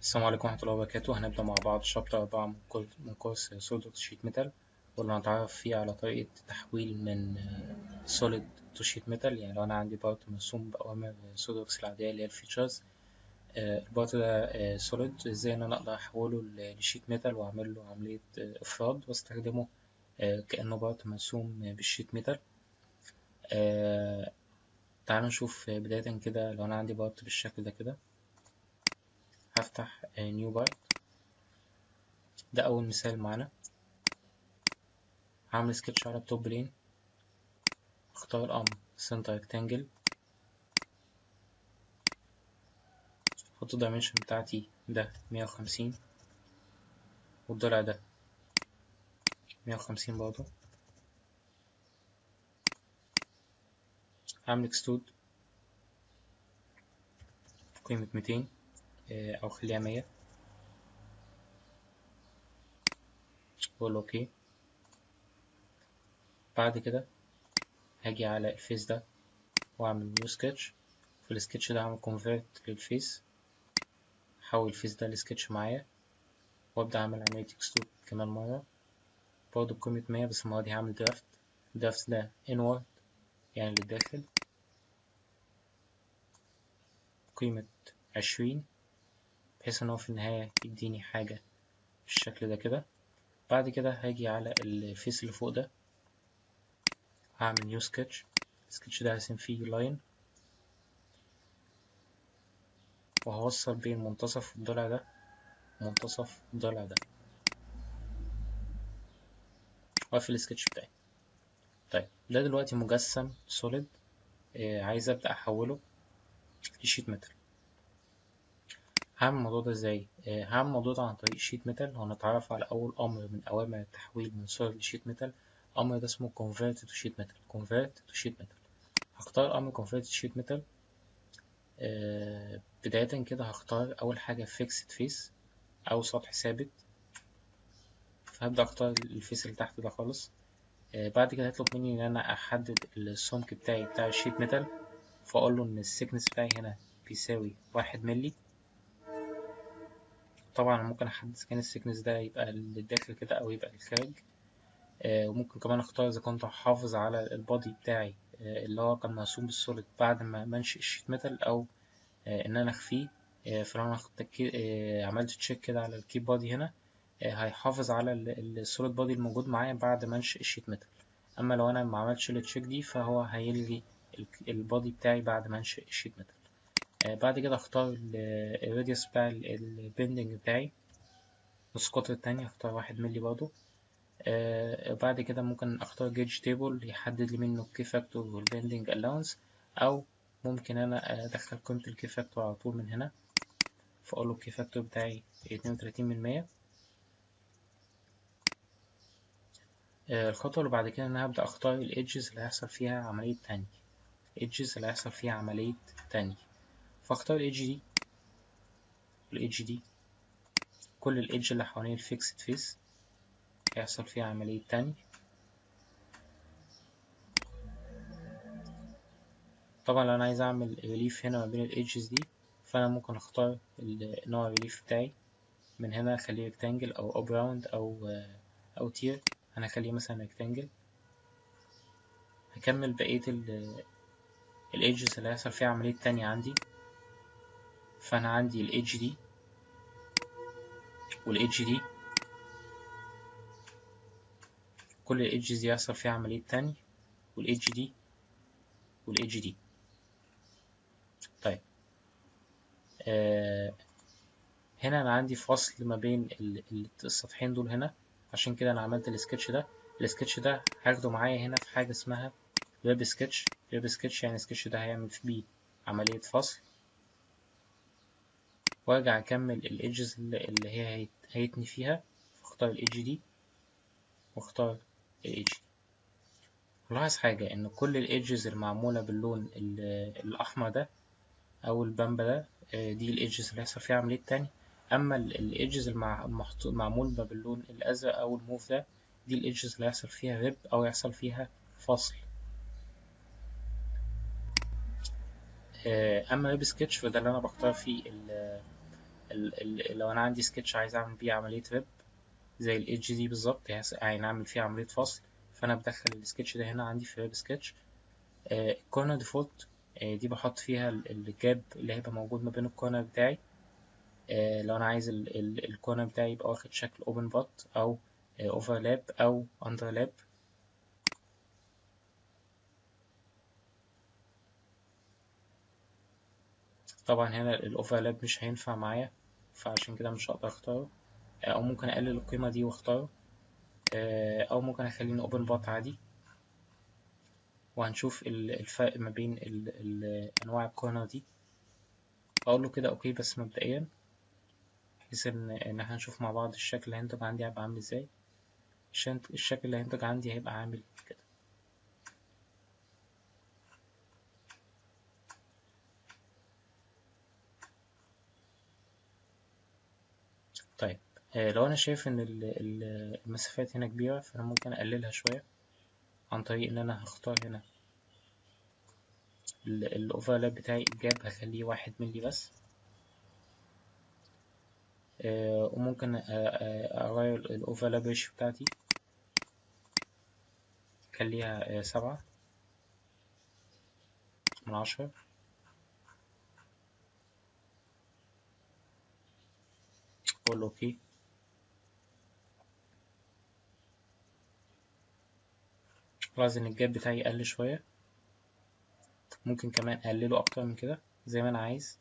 السلام عليكم ورحمة الله وبركاته هنبدأ مع بعض شابتر أربعة من كورس من كورس سوليد شيت ميتال واللي هنتعرف فيه على طريقة تحويل من سوليد تو شيت ميتال يعني لو أنا عندي بارت مرسوم بأوامر سوليدوكس العادية اللي هي الفيتشرز البارت ده سوليد ازاي إن أنا أقدر أحوله لشيت ميتال وأعمل له عملية إفراد وأستخدمه كأنه بارت مرسوم بالشيت ميتال تعالوا نشوف بداية كده لو أنا عندي بارت بالشكل ده كده هفتح نيو بارت ده أول مثال معانا هعمل سكتش على التوب بلين اختار الأمر سنتر ريكتانجل احط الدايمنشن بتاعتي ده مية وخمسين والضلع ده مية وخمسين برضه هعمل اكستود قيمة ميتين أو خليها مية وأقول أوكي بعد كده هاجي على الفيس ده وأعمل نيو سكتش في السكتش ده هعمل كونفيرت للفيس أحول الفيس ده لسكتش معايا وأبدأ أعمل عملية اكسترود كمان مرة برضه بقيمة مية بس المرة دي هعمل درافت درافت ده انورد يعني للداخل قيمة عشرين بحيث ان هو في النهاية يديني حاجة بالشكل ده كده بعد كده هاجي على الفيس اللي فوق ده هعمل نيو سكتش السكتش ده هرسم فيه لاين وهوصل بين منتصف الضلع ده ومنتصف الضلع ده واقفل السكتش بتاعي طيب ده دلوقتي مجسم سوليد آه عايز ابدأ احوله لشيت ميتال هعمل الموضوع ده ازاي آه هعمل الموضوع ده عن طريق شيت ميتال وهنتعرف على اول امر من اوامر التحويل من سوليد لشيت ميتال الامر ده اسمه convert to sheet metal convert to sheet metal هختار امر convert to sheet metal آه بداية كده هختار اول حاجة fixed face او سطح ثابت فهبدأ اختار الفيس اللي تحت ده خالص آه بعد كده هيطلب مني ان انا احدد السمك بتاعي بتاع الشيت ميتال فاقول له ان السكنس بتاعي هنا بيساوي واحد ملي طبعا ممكن احدد كان السكنس ده يبقى للداخل كده او يبقى للخارج آه وممكن كمان اختار اذا كنت هحافظ على البادي بتاعي آه اللي هو كان مرسوم بالسوليد بعد ما منشئ الشيت ميتال او آه ان انا اخفيه فلو انا عملت تشيك كده على الكيب بادي هنا هيحافظ على السوليد بادي الموجود معايا بعد منشئ الشيت ميتال اما لو انا ما عملتش التشيك دي فهو هيلغي البادي بتاعي بعد منشئ الشيت ميتال بعد كده اختار الراديوس بتاع البندنج بتاعي نص قطر التانية اختار واحد ملي برضه آه بعد كده ممكن اختار جيج تيبل يحدد لي منه الكي فاكتور والبندنج الاونس او ممكن انا ادخل قيمة الكي فاكتور على طول من هنا فاقول له الكي فاكتور بتاعي اتنين وتلاتين من مية آه الخطوة اللي بعد كده ان انا هبدأ اختار الايدجز اللي هيحصل فيها عملية تاني الايدجز اللي هيحصل فيها عملية تاني فاختار الايدج دي والايدج دي كل الايدج اللي حوالين الفيكسد فيس هيحصل فيها عملية تاني طبعا لو انا عايز اعمل ريليف هنا ما بين الايدجز دي فانا ممكن اختار نوع الريليف بتاعي من هنا اخليه ريكتانجل او اوب راوند او او تير انا اخليه مثلا ريكتانجل هكمل بقية الايدجز اللي هيحصل فيها عملية تانية عندي فانا عندي الايدج دي والايدج دي كل الايدجز دي يحصل فيها عملية تاني والايدج دي والايدج دي طيب آه هنا انا عندي فصل ما بين السطحين دول هنا عشان كده انا عملت السكتش ده السكتش ده هاخده معايا هنا في حاجة اسمها ويب سكتش ويب سكتش يعني السكتش ده هيعمل بيه عملية فصل وارجع اكمل الايدجز اللي هي هيتني فيها فاختار الايدج دي واختار الايدج دي لاحظ حاجة ان كل الايدجز المعمولة باللون الاحمر ده او البامبا ده دي الايدجز اللي هيحصل فيها عملية تاني اما الايدجز المعمول باللون الازرق او الموف ده دي الايدجز اللي هيحصل فيها ريب او يحصل فيها فصل اما ويب سكتش فده اللي انا بختار فيه ال ال لو انا عندي سكتش عايز اعمل بيه عملية ريب زي الايدج دي بالظبط يعني اعمل فيها عملية فصل فانا بدخل السكتش ده هنا عندي في ريب سكتش الكورنر ديفولت دي بحط فيها الجاب اللي هيبقى موجود ما بين الكورنر بتاعي آه، لو انا عايز الكورنر بتاعي يبقى واخد شكل اوبن بوت او اوفرلاب او اندرلاب طبعا هنا الاوفرلاب مش هينفع معايا فعشان كده مش هقدر اختاره او ممكن اقلل القيمة دي واختاره آه، او ممكن اخليني اوبن بوت عادي وهنشوف الفرق ما بين ال ال انواع الكورنر دي اقول له كده اوكي بس مبدئيا بحيث ان ان احنا نشوف مع بعض الشكل اللي هينتج عندي هيبقى عامل ازاي الشكل اللي هينتج عندي هيبقى عامل كده طيب لو انا شايف ان المسافات هنا كبيرة فانا ممكن اقللها شوية عن طريق ان انا هختار هنا الاوفرلاب بتاعي الجاب هخليه واحد ملي بس آه وممكن اغير الاوفرلاب ريشيو بتاعتي اخليها سبعة من عشرة اقول اوكي لاحظ ان الجاب بتاعي قل شوية ممكن كمان اقلله اكتر من كده زي ما انا عايز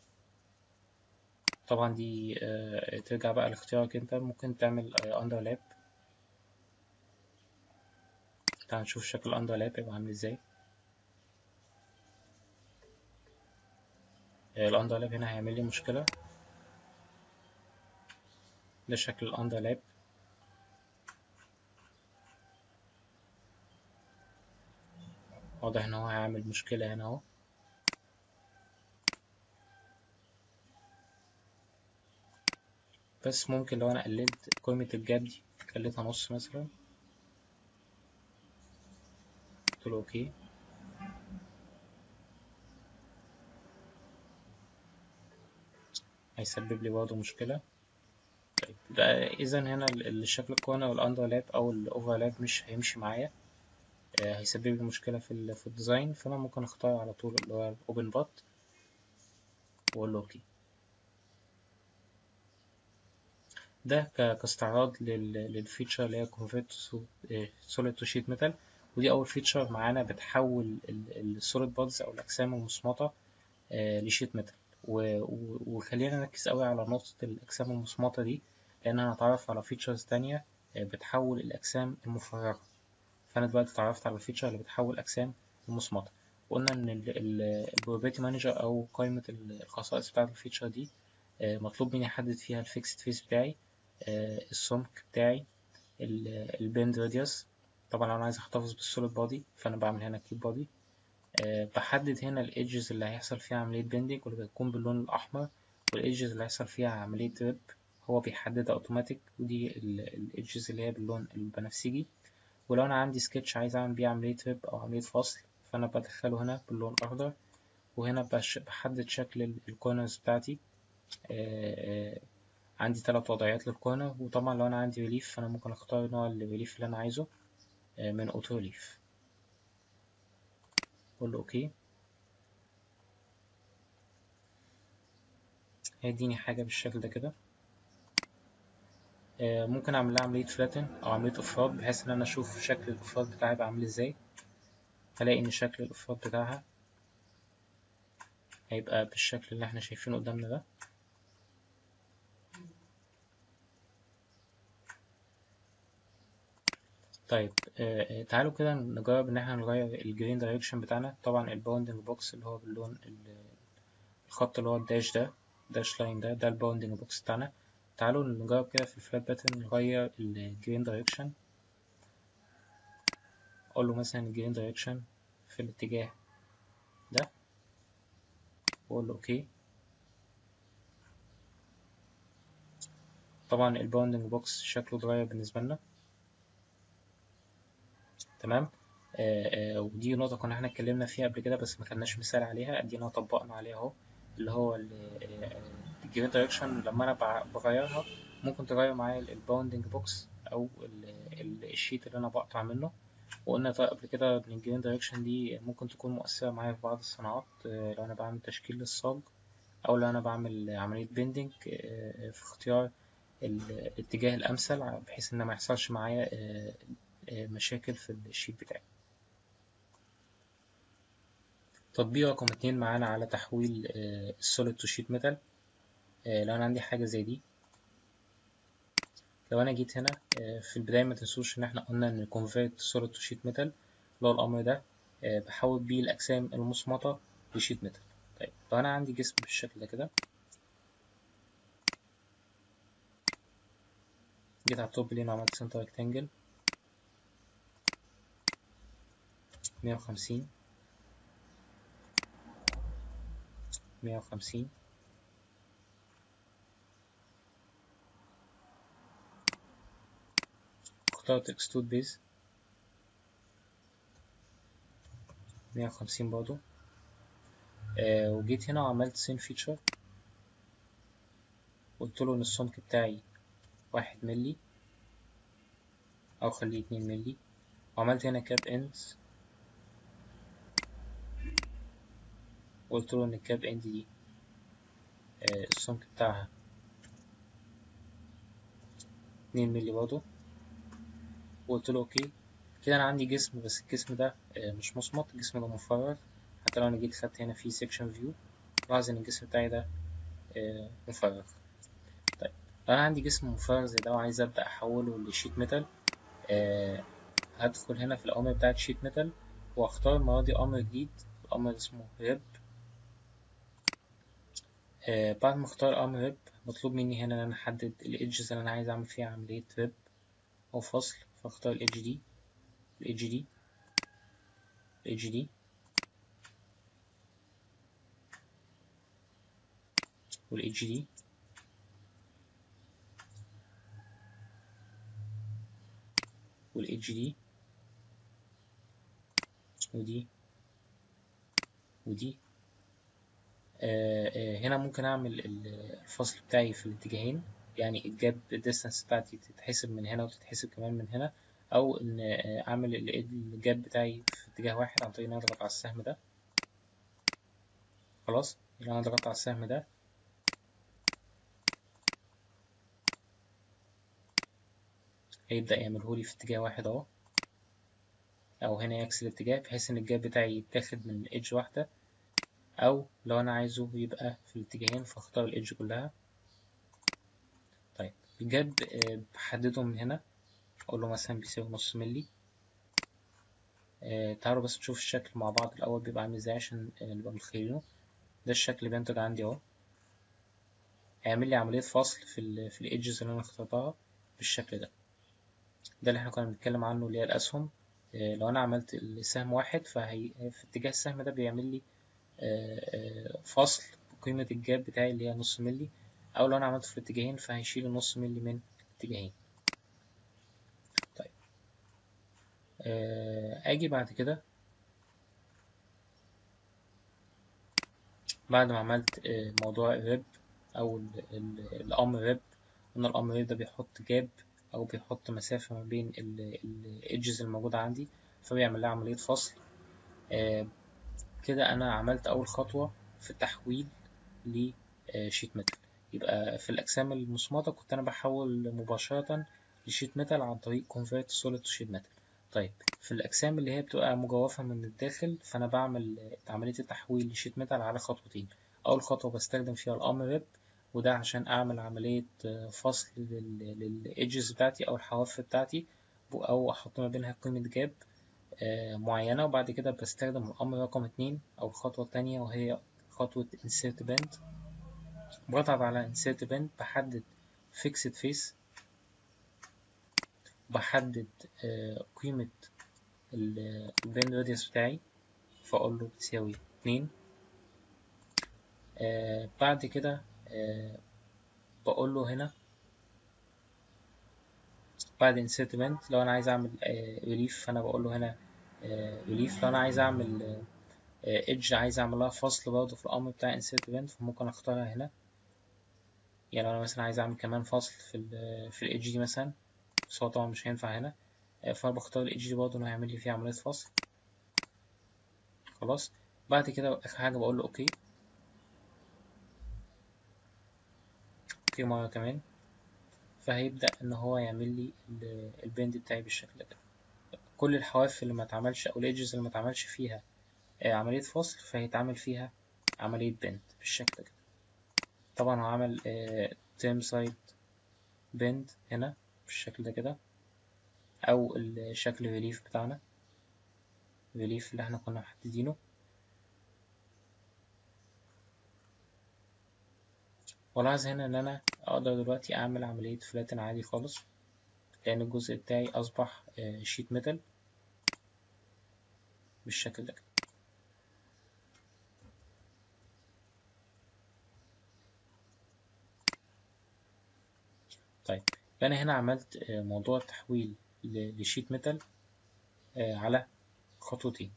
طبعا دي آه ترجع بقى لاختيارك انت ممكن تعمل اندر لاب تعال نشوف شكل الاندر لاب يبقى عامل ازاي آه الاندر لاب هنا هيعمل لي مشكلة ده شكل الاندر لاب واضح ان هو هيعمل مشكلة هنا اهو بس ممكن لو انا قللت قيمة الجاب دي خليتها نص مثلا قلت له اوكي هيسبب لي برضه مشكلة طيب ده اذا هنا الشكل الكورنر والاندرلاب او الاوفرلاب مش هيمشي معايا هيسبب لي مشكلة في في الديزاين فأنا ممكن أختار على طول اللي هو الأوبن بوت وأقول له أوكي ده كاستعراض للفيتشر اللي هي convert solid to sheet metal ودي أول فيتشر معانا بتحول السوليد بودز أو الأجسام المصمطة لشيت ميتال وخلينا نركز أوي على نقطة الأجسام المصمطة دي لأن هنتعرف على فيتشرز تانية بتحول الأجسام المفرغة فانا دلوقتي اتعرفت على الفيتشر اللي بتحول اجسام لمصمطه وقلنا ان البروبابيلتي مانجر او قائمه الخصائص بتاعه الفيتشر دي مطلوب مني احدد فيها الفيكسد فيس بتاعي السمك بتاعي البند راديوس طبعا لو انا عايز احتفظ بالسوليد بودي فانا بعمل هنا كيب بودي بحدد هنا الايدجز اللي هيحصل فيها عمليه بندنج واللي بتكون باللون الاحمر والايدجز اللي هيحصل فيها عمليه ريب هو بيحددها اوتوماتيك ودي الايدجز اللي هي باللون البنفسجي ولو انا عندي سكتش عايز اعمل بيه عملية ريب او عملية فصل فانا بدخله هنا باللون الاخضر وهنا بحدد شكل الكورنرز بتاعتي آآ آآ عندي ثلاث وضعيات للكورنر وطبعا لو انا عندي ريليف فانا ممكن اختار نوع الريليف اللي انا عايزه من اوتو ريليف اقول له اوكي هيديني حاجة بالشكل ده كده ممكن اعمل لها عمليه فلاتن او عمليه افراد بحيث ان انا اشوف شكل الافراد بتاعي يبقى عامل ازاي هلاقي ان شكل الافراد بتاعها هيبقى بالشكل اللي احنا شايفينه قدامنا ده طيب آه تعالوا كده نجرب ان احنا نغير الجرين دايركشن بتاعنا طبعا الباوندنج بوكس اللي هو باللون الخط اللي هو الداش ده داش لاين ده ده الباوندنج بوكس بتاعنا تعالوا نجرب كده في الفلات باترن نغير الجرين دايركشن اقول له مثلا الجرين دايركشن في الاتجاه ده واقول له اوكي طبعا الباوندنج بوكس شكله اتغير بالنسبه لنا تمام آآ آآ ودي نقطه كنا احنا اتكلمنا فيها قبل كده بس ما خدناش مثال عليها ادينا طبقنا عليها اهو اللي هو الجرين دايركشن لما انا بع- بغيرها ممكن تغير معايا الباوندنج بوكس او ال- ال- الشيت اللي انا بقطع منه وقلنا طيب قبل كده ان الجرين دايركشن دي ممكن تكون مؤثرة معايا في بعض الصناعات آه، لو انا بعمل تشكيل للصاج او لو انا بعمل عملية بيندنج في اختيار الاتجاه الامثل بحيث ان ما يحصلش معايا آه، آه، مشاكل في الشيت بتاعي تطبيق رقم اتنين معانا على تحويل السوليد تو شيت ميتال لو انا عندي حاجة زي دي لو انا جيت هنا آه، في البداية ما تنسوش ان احنا قلنا ان convert solid to sheet metal اللي هو الامر ده آه، بحول بيه الاجسام المصمتة لشيت ميتال طيب لو انا عندي جسم بالشكل ده كده جيت على التوب لين وعملت سنتر ريكتانجل مية وخمسين مية وخمسين اخترت اكستود بيز مية وخمسين برضو آه وجيت هنا وعملت سين فيتشر قلت له ان السمك بتاعي واحد ملي او خليه اتنين ملي وعملت هنا كاب اندز وقلت له ان الكاب اند دي آه السمك بتاعها اتنين ملي برضو وقلت له اوكي كده انا عندي جسم بس الجسم ده آه، مش مصمت الجسم ده مفرغ حتى لو انا جيت خدت هنا في سيكشن فيو لاحظ ان الجسم بتاعي ده آه، مفرغ طيب لو انا عندي جسم مفرغ زي ده وعايز ابدا احوله لشيت ميتال آه، هدخل هنا في الاوامر بتاعت شيت ميتال واختار المره دي امر جديد الامر اسمه ريب آه، بعد ما اختار امر ريب مطلوب مني هنا ان انا احدد الايدجز اللي انا عايز اعمل فيها عمليه ريب او فصل فاختار الايدج دي الايدج دي الايدج دي والايدج دي والايدج دي ودي ودي آه آه هنا ممكن اعمل ال- الفصل بتاعي في الاتجاهين يعني الجاب ديستانس بتاعتي تتحسب من هنا وتتحسب كمان من هنا او ان آه، اعمل ال- الجاب بتاعي في اتجاه واحد عن طريق ان انا اضغط على السهم ده خلاص لو انا ضغطت على السهم ده هيبدأ يعملهولي في اتجاه واحد اهو او هنا يعكس الاتجاه بحيث ان الجاب بتاعي يتاخد من ايدج واحدة او لو انا عايزه يبقى في الاتجاهين فاختار الايدج كلها طيب الجاب آه، بحدده من هنا اقول له مثلا بيساوي نص ملي آه، تعالوا بس نشوف الشكل مع بعض الاول بيبقى عامل ازاي عشان آه، نبقى متخيلينه ده الشكل اللي بينتج عندي اهو هيعمل لي عملية فصل في ال في الايدجز اللي انا اخترتها بالشكل ده ده اللي احنا كنا بنتكلم عنه اللي هي الاسهم آه، لو انا عملت السهم واحد فهي في اتجاه السهم ده بيعمل لي آه، آه، فصل بقيمة الجاب بتاعي اللي هي نص ملي او لو انا عملته في الاتجاهين فهيشيل النص ملي من الاتجاهين طيب آه، اجي بعد كده بعد ما عملت آه، موضوع الريب او ال- ال- الامر ريب قلنا الامر ريب ده بيحط جاب او بيحط مسافة ما بين الايدجز الموجودة عندي فبيعمل لها عملية فصل آه، كده انا عملت اول خطوة في التحويل لشيت ميتال يبقى في الاجسام المصمتة كنت انا بحول مباشرة لشيت ميتال عن طريق convert solid to sheet metal طيب في الاجسام اللي هي بتبقى مجوفة من الداخل فانا بعمل عملية التحويل لشيت ميتال على خطوتين اول خطوة بستخدم فيها الامر ريب وده عشان اعمل عملية فصل للايدجز بتاعتي او الحواف بتاعتي او احط ما بينها قيمة جاب آه، معينة وبعد كده بستخدم الأمر رقم اتنين أو الخطوة التانية وهي خطوة insert band بضغط على insert band بحدد fixed face بحدد آه، قيمة ال- الباند راديوس بتاعي فأقول له بتساوي اتنين آه، بعد كده آه، بقول له هنا بعد insert band لو أنا عايز أعمل ريليف فأنا بقول له هنا ريليف لو أنا عايز أعمل ايدج عايز اعمل لها فصل برضه في الامر بتاع insert band فممكن اختارها هنا يعني لو انا مثلا عايز اعمل كمان فصل في ال في الايدج دي مثلا بس هو طبعا مش هينفع هنا فانا بختار الايدج دي برضه انه هيعمل لي فيها عملية فصل خلاص بعد كده اخر حاجة بقول له اوكي اوكي مرة كمان فهيبدأ ان هو يعمل لي البند بتاعي بالشكل ده كل الحواف اللي ما اتعملش او الايدجز اللي ما اتعملش فيها عملية فصل فهيتعمل فيها عملية بند بالشكل ده طبعا هعمل تيم سايد بند هنا بالشكل ده كده او الشكل ريليف بتاعنا ريليف اللي احنا كنا محددينه ولاحظ هنا ان انا اقدر دلوقتي اعمل عملية فلاتن عادي خالص لان الجزء بتاعي اصبح شيت ميتال بالشكل ده طيب انا هنا عملت موضوع التحويل لشيت ميتال على خطوتين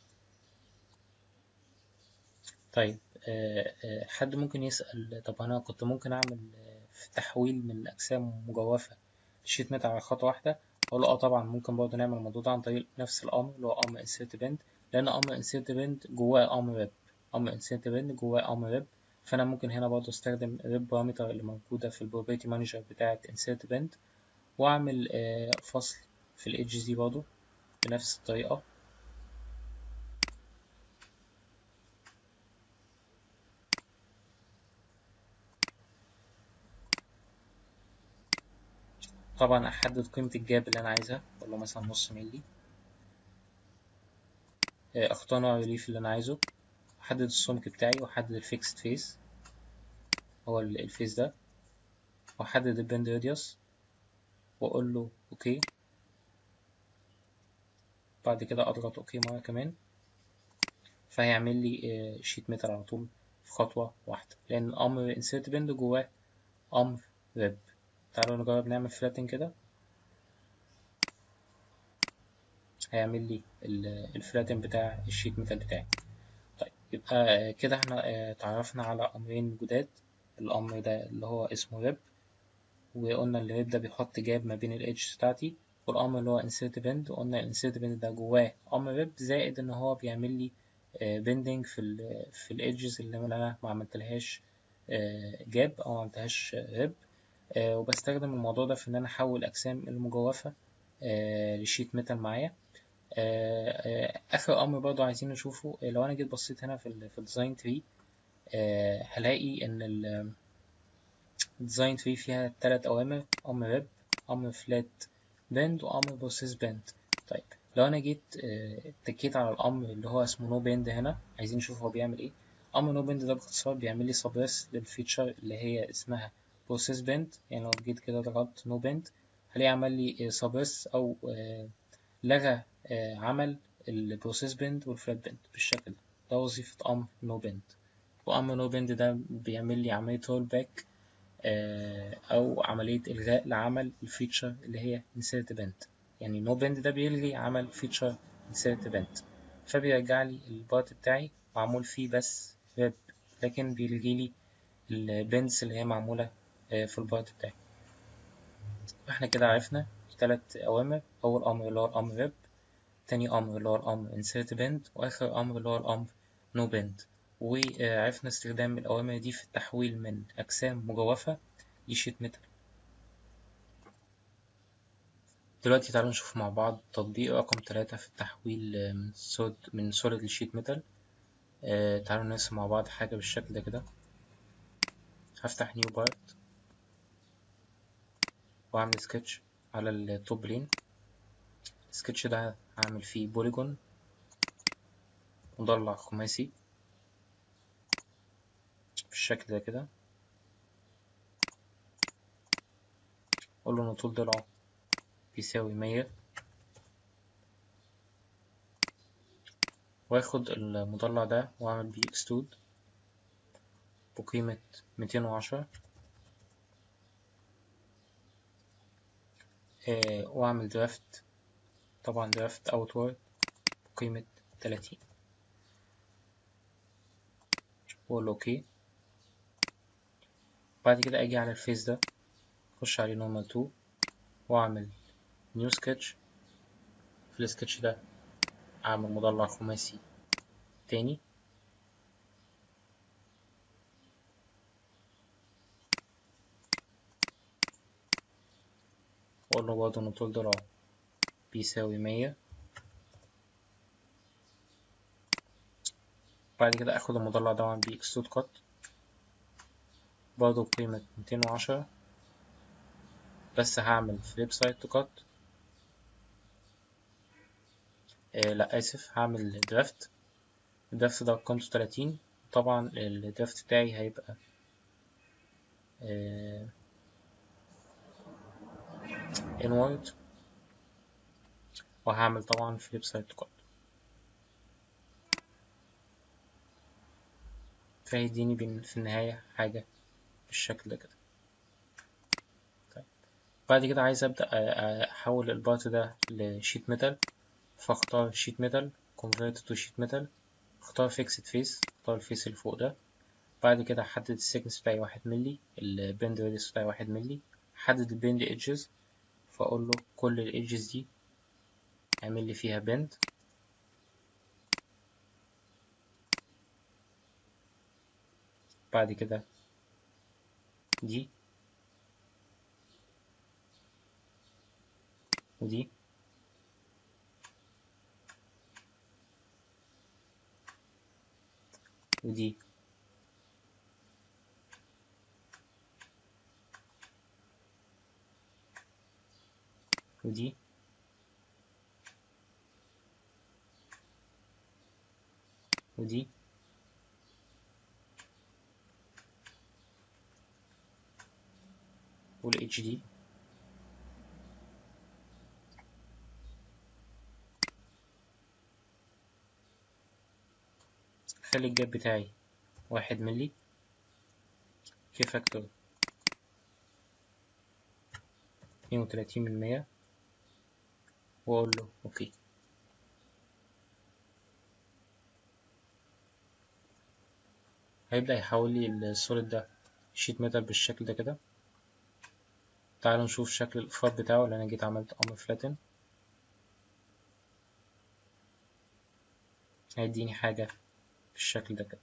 طيب حد ممكن يسأل طب أنا كنت ممكن أعمل في تحويل من أجسام مجوفة لشيت ميتال على خطوة واحدة أقول له أه طبعا ممكن برضه نعمل الموضوع ده عن طريق نفس الأمر اللي هو أمر insert bend لأن أمر insert bend جواه أمر ويب أمر insert bend جواه أمر ويب فأنا ممكن هنا برضه أستخدم الويب بارامتر اللي موجودة في البروبرتي مانجر بتاعة insert bend وأعمل فصل في الإيدج دي برضه بنفس الطريقة طبعا احدد قيمة الجاب اللي انا عايزها والله مثلا نص ملي اختار نوع الريليف اللي انا عايزه احدد السمك بتاعي واحدد الفيكست فيس هو الفيس ده واحدد البند راديوس واقول له اوكي بعد كده اضغط اوكي مرة كمان فهيعمل لي شيت متر على طول في خطوة واحدة لان امر insert bend جواه امر web تعالوا نجرب نعمل فلاتن كده هيعمل لي الفلاتن بتاع الشيت ميتال بتاعي طيب يبقى كده احنا اتعرفنا على امرين جداد الامر ده اللي هو اسمه ويب وقلنا ان الويب ده بيحط جاب ما بين الايدج بتاعتي والامر اللي هو insert bend وقلنا الانسيرت بند ده جواه امر ويب زائد ان هو بيعمل لي بندنج في ال في الايدجز اللي انا ما عملتلهاش جاب او ما عملتهاش ريب أه وبستخدم الموضوع ده في ان انا احول اجسام المجوفة أه لشيت ميتال معايا أه اخر امر برضو عايزين نشوفه لو انا جيت بصيت هنا في ال في الديزاين تري هلاقي ان الديزاين تري فيها تلات اوامر امر ويب امر فلات بند وامر بروسيس بند طيب لو انا جيت اتكيت على الامر اللي هو اسمه نو بند هنا عايزين نشوف هو بيعمل ايه امر نو بند ده باختصار بيعمل لي سبريس للفيتشر اللي هي اسمها بروسيس بند يعني لو جيت كده ضغطت نو بند هلاقي عمل لي سبريس او لغى عمل البروسيس بند والفلات بند بالشكل ده ده وظيفة امر نو بند وامر نو بند ده بيعمل لي عملية رول باك او عملية الغاء لعمل الفيتشر اللي هي insert bend يعني نو بند ده بيلغي عمل فيتشر insert bend فبيرجع لي البارت بتاعي معمول فيه بس ويب لكن بيلغي لي البندز اللي هي معمولة في البارت بتاعي احنا كده عرفنا تلات أوامر أول أمر اللي هو الأمر ويب تاني أمر اللي هو الأمر insert bend وآخر أمر اللي هو الأمر no bend وعرفنا استخدام الأوامر دي في التحويل من أجسام مجوفة لشيت ميتال دلوقتي تعالوا نشوف مع بعض تطبيق رقم تلاتة في التحويل من سوليد من سوليد لشيت ميتال تعالوا نرسم مع بعض حاجة بالشكل ده كده هفتح نيو بارت واعمل سكتش على التوب بلين السكتش ده هعمل فيه بوليجون مضلع خماسي بالشكل ده كده اقول له ان طول ضلعه بيساوي مية واخد المضلع ده واعمل بيه اكستود بقيمة ميتين وعشرة آه واعمل درافت طبعا درافت اوتورد بقيمة تلاتين واقول اوكي بعد كده اجي على الفيس ده اخش عليه نورمال 2 واعمل نيو سكتش في السكتش ده اعمل مضلع خماسي تاني واقول له برضه ان طول ضلعه بيساوي مية بعد كده اخد المضلع ده واعمل بيه اكسترود كات برضه بقيمة ميتين وعشرة بس هعمل فليب سايد تو كات آه لا اسف هعمل درافت الدرافت ده قيمته تلاتين طبعا الدرافت بتاعي هيبقى آه inward وهعمل طبعا فليب سايد تو كات فهيديني بين- في النهاية حاجة بالشكل ده كده طيب. بعد كده عايز أبدأ أ- أ- أحول البارت ده لشيت ميتال فاختار شيت ميتال convert to sheet metal اختار fixed face اختار الفيس اللي فوق ده بعد كده أحدد السيكنس بتاعي واحد ملي البند راديوس بتاعي واحد ملي أحدد البند ايدجز فأقول له كل الايدجز دي اعمل لي فيها بند بعد كده دي ودي ودي ودي ودي والاتش دي خلي الجاب بتاعي واحد ملي كي فاكتور اتنين وتلاتين من مية وأقول له أوكي هيبدأ يحول لي السوليد ده شيت ميتال بالشكل ده كده تعالوا نشوف شكل الإفراد بتاعه اللي أنا جيت عملت أمر فلاتن هيديني حاجة بالشكل ده كده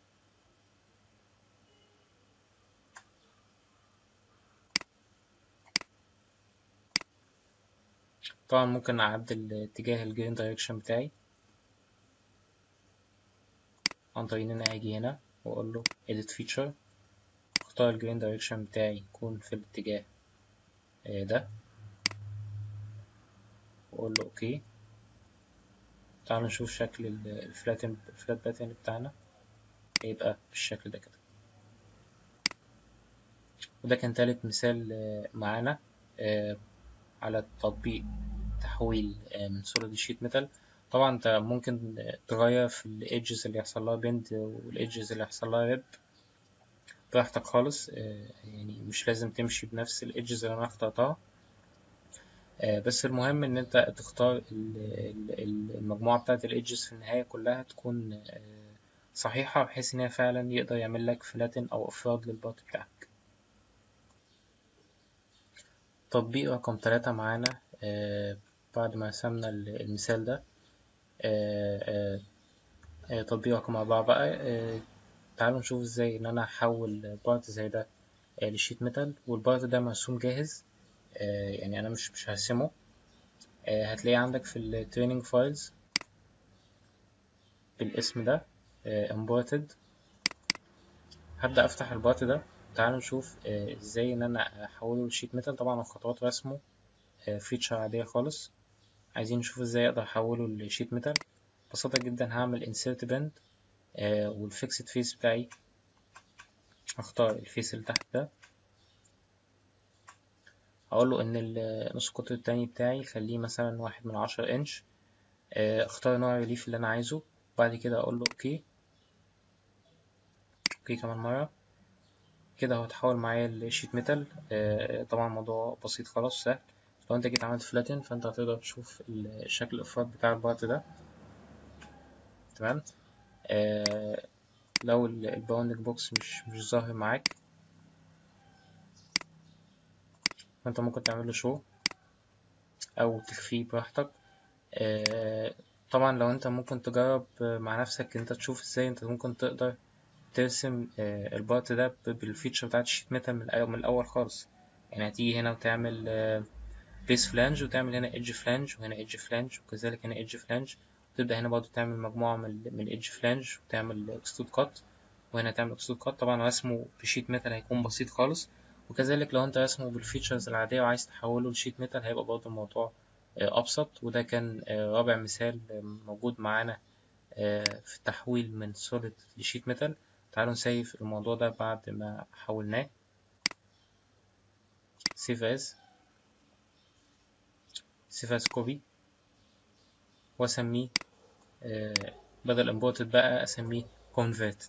طبعا ممكن أعدل اتجاه الجرين دايركشن بتاعي عن طريق إن أنا أجي هنا وأقول له edit feature أختار الجرين دايركشن بتاعي يكون في الاتجاه ده وأقول له أوكي تعالوا نشوف شكل الفلاتن الفلات باترن بتاعنا هيبقى بالشكل ده كده وده كان تالت مثال معانا على تطبيق تحويل من صورة لشيت ميتال طبعا انت ممكن تغير في الايدجز اللي يحصل لها بند والايدجز اللي يحصل لها ريب براحتك خالص يعني مش لازم تمشي بنفس الايدجز اللي انا اخترتها بس المهم ان انت تختار المجموعة بتاعت الايدجز في النهاية كلها تكون صحيحة بحيث ان هي فعلا يقدر يعمل لك فلاتن او افراد للبارت بتاعك تطبيق رقم تلاتة معانا آه بعد ما رسمنا المثال ده آه آه تطبيق رقم أربعة بقى تعالوا نشوف ازاي ان انا احول بارت زي ده لشيت ميتال والبارت ده مرسوم جاهز يعني انا مش مش هرسمه هتلاقيه عندك في التريننج فايلز بالاسم ده imported هبدأ افتح البارت ده تعالوا نشوف ازاي ان انا احوله لشيت ميتال طبعا خطوات رسمه فيتشر عادية خالص عايزين نشوف ازاي اقدر احوله لشيت ميتال ببساطة جدا هعمل insert band والفيكسد فيس بتاعي هختار الفيس اللي تحت ده اقول له ان النص القطر التاني بتاعي خليه مثلا واحد من عشرة انش اختار نوع الريليف اللي انا عايزه بعد كده اقول له اوكي اوكي كمان مرة كده هو اتحول معايا لشيت ميتال آه طبعا الموضوع بسيط خلاص سهل لو انت جيت عملت فلاتن فانت هتقدر تشوف الشكل الافراد بتاع البارت ده تمام آه لو الباوندنج بوكس مش مش ظاهر معاك فانت ممكن تعمل له شو او تخفيه براحتك آه، طبعا لو انت ممكن تجرب مع نفسك انت تشوف ازاي انت ممكن تقدر ترسم آه، البارت ده ب- بالفيتشر بتاعت الشيت ميتال من الأول- من الاول خالص يعني هتيجي هنا وتعمل بيس فلانج وتعمل هنا ايدج فلانج وهنا ايدج فلانج وكذلك هنا ايدج فلانج وتبدأ هنا برضه تعمل مجموعة من ال- من الايدج فلانج وتعمل اكستود كات وهنا تعمل اكستود كات طبعا رسمه بشيت ميتال هيكون بسيط خالص وكذلك لو انت رسمه بالفيتشرز العادية وعايز تحوله لشيت ميتال هيبقى برضه الموضوع آه، أبسط وده كان آه، رابع مثال آه، موجود معانا آه، في التحويل من سوليد لشيت ميتال تعالوا نسيف الموضوع ده بعد ما حولناه سيف از سيف از كوبي واسميه آه، بدل imported بقى اسميه converted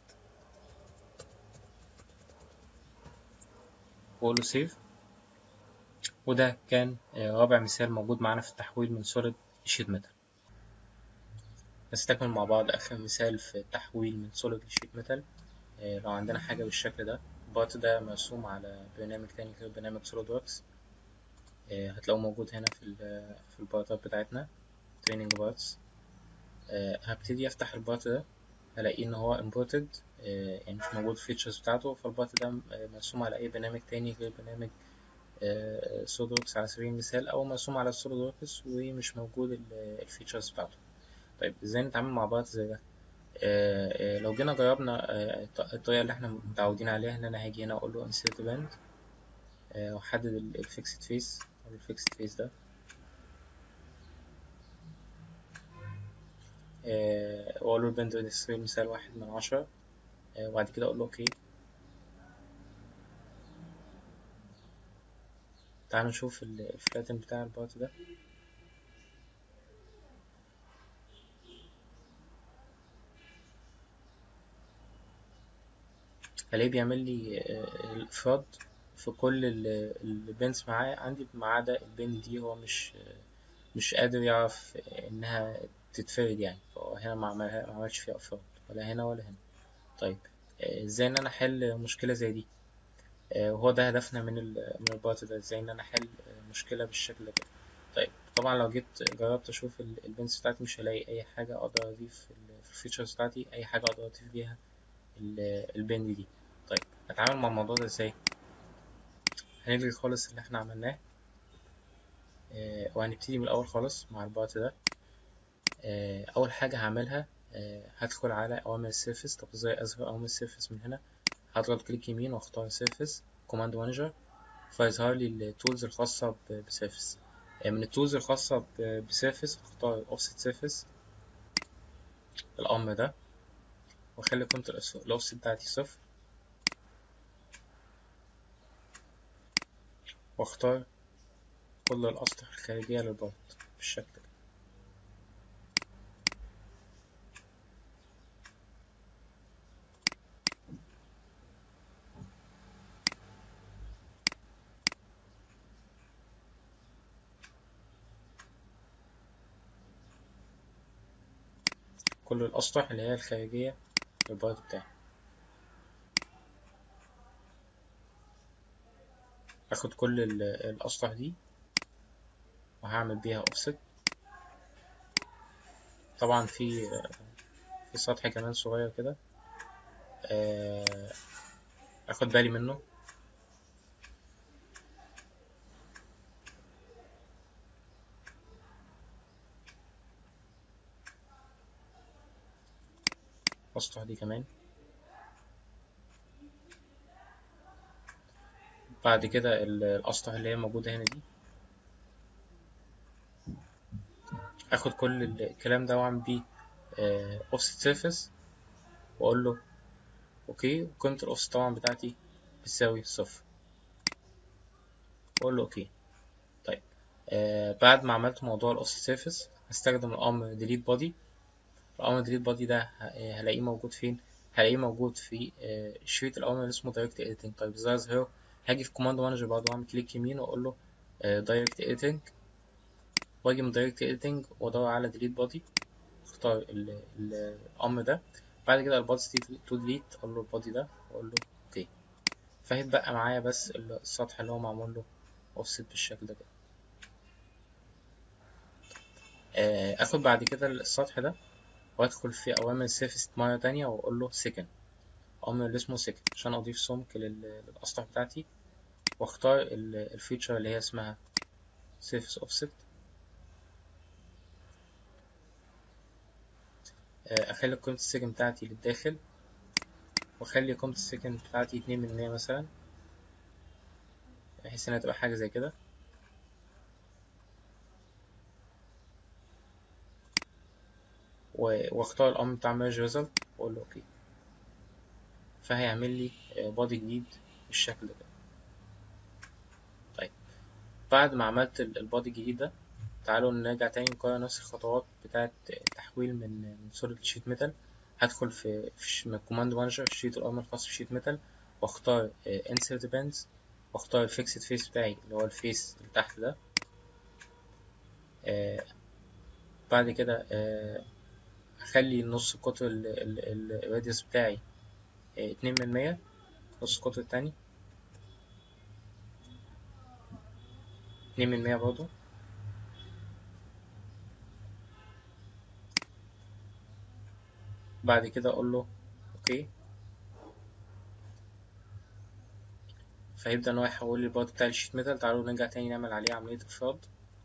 واقول له سيف وده كان آه، رابع مثال موجود معانا في التحويل من سوليد لشيت ميتال نستكمل مع بعض آخر مثال في التحويل من سوليد لشيت ميتال آه، لو عندنا حاجة بالشكل ده البارت ده مرسوم على برنامج تاني غير برنامج سوليد ووركس هتلاقوه موجود هنا في ال في البارتات بتاعتنا training بارتس هبتدي أفتح البارت ده هلاقيه إن هو imported آه، يعني مش موجود في الفيتشرز بتاعته فالبارت ده آه، مرسوم على أي برنامج تاني غير برنامج سوليد ووركس على سبيل المثال أو مرسوم على السوليد ووركس ومش موجود الفيتشرز بتاعته طيب ازاي نتعامل مع بارت زي ده آه، آه، لو جينا جربنا آه، الط- الطريقة اللي احنا متعودين عليها ان انا هاجي هنا اقول له insert band آه، واحدد الفيكسد فيس او الفيكسد فيس ده آه، واقول له الباند على سبيل المثال واحد من عشرة آه، وبعد كده اقول له اوكي تعالوا نشوف ال- الفلاتن بتاع البارت ده هلاقيه بيعمل لي آه، الافراد في كل البنز معايا عندي ما عدا البن دي هو مش مش قادر يعرف انها تتفرد يعني فهو هنا ما عملها ما عملش فيها افراد ولا هنا ولا هنا طيب آه، ازاي ان انا احل مشكله زي دي آه، وهو ده هدفنا من ال من البارت ده ازاي ان انا احل آه، مشكله بالشكل ده طيب طبعا لو جيت جربت اشوف البنز بتاعتي مش هلاقي اي حاجه اقدر اضيف في ال- في الفيتشرز بتاعتي اي حاجه اقدر اضيف بيها البند دي طيب هتعامل مع الموضوع ده ازاي هنلغي خالص اللي احنا عملناه آه، وهنبتدي من الاول خالص مع البارت ده آه، اول حاجه هعملها آه، هدخل على اوامر السيرفس طب ازاي اظهر اوامر السيرفس من هنا هضغط كليك يمين واختار سيرفس كوماند مانجر فيظهر لي التولز الخاصه ب- بسيرفس آه، من التولز الخاصه ب- بسيرفس هختار اوفست سيرفس الامر ده واخلي قيمه الاوفست بتاعتي صفر واختار كل الاسطح الخارجيه للبارت بالشكل ده كل الاسطح اللي هي الخارجيه للبارت بتاعي اخد كل ال- الاسطح دي وهعمل بيها اوفست طبعا في في سطح كمان صغير كده آه، اخد بالي منه الاسطح دي كمان بعد كده ال- الاسطح اللي هي موجوده هنا دي اخد كل ال- الكلام ده واعمل بيه اوفست سيرفيس واقول له اوكي وقيمه الاوفست طبعا بتاعتي بتساوي صفر واقول له اوكي طيب آه بعد ما عملت موضوع الاوفست سيرفيس هستخدم الامر delete body الامر delete body ده ه- هلاقيه موجود فين هلاقيه موجود في آه، شريط الامر اللي اسمه direct editing طيب ازاي اظهره هاجي في command manager برضه واعمل كليك يمين واقول له آه، direct editing واجي من direct editing وادور على delete body اختار ال- ال- الامر ده بعد كده البادز تو delete اقول له البادي ده واقول له اوكي فهيتبقى معايا بس السطح اللي هو معمول له اوفست بالشكل ده كده آه، اخد بعد كده السطح ده وادخل في اوامر سيرفيس مرة تانية واقول له سكن امر اللي اسمه سكن عشان اضيف سمك لل- للاسطح بتاعتي واختار ال- الفيتشر اللي هي اسمها سيرفيس اوفست اخلي قيمة السكن بتاعتي للداخل واخلي قيمة السكن بتاعتي اتنين من مية مثلا بحيث انها تبقى حاجة زي كده و- واختار الامر بتاع ميرج ريزلت واقول له اوكي فهيعمل لي بادي جديد بالشكل ده طيب بعد ما عملت البادي الجديد ده تعالوا نرجع تاني نكرر نفس الخطوات بتاعة التحويل من من صورة الشيت ميتال هدخل في في الكوماند مانجر في شيت الأمر الخاص بشيت ميتال واختار insert bands واختار الفيكسد فيس بتاعي اللي هو الفيس اللي تحت ده آه، بعد كده آه، أخلي نص قطر الراديوس بتاعي آه، اتنين من مية نص القطر التاني اتنين من مية برضه بعد كده أقول له أوكي فيبدأ إن هو يحول لي البارت بتاع الشيت ميتال تعالوا نرجع تاني نعمل عليه عملية إفراد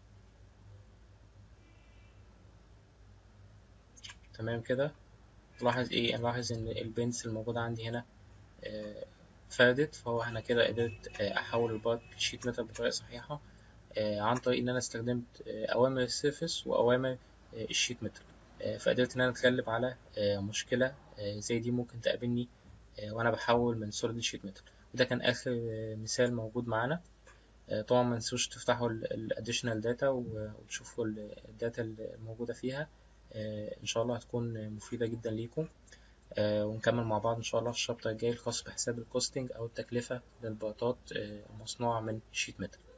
تمام كده نلاحظ إيه نلاحظ إن البنس الموجودة عندي هنا آه، فردت فهو أنا كده قدرت آه، أحول البارت الشيت ميتال بطريقة صحيحة آه، عن طريق إن أنا استخدمت آه، أوامر السيرفس وأوامر آه، الشيت ميتال آه، فقدرت إن أنا أتغلب على آه، مشكلة آه، زي دي ممكن تقابلني آه، وأنا بحول من سوليد لشيت ميتال وده كان آخر آه، مثال موجود معانا آه، طبعا ما تنسوش تفتحوا الاديشنال داتا وتشوفوا الداتا الموجودة فيها آه، إن شاء الله هتكون مفيدة جدا ليكم آه، ونكمل مع بعض إن شاء الله في الشابتر الجاي الخاص بحساب الكوستنج أو التكلفة للباطات آه، المصنوعة من شيت ميتال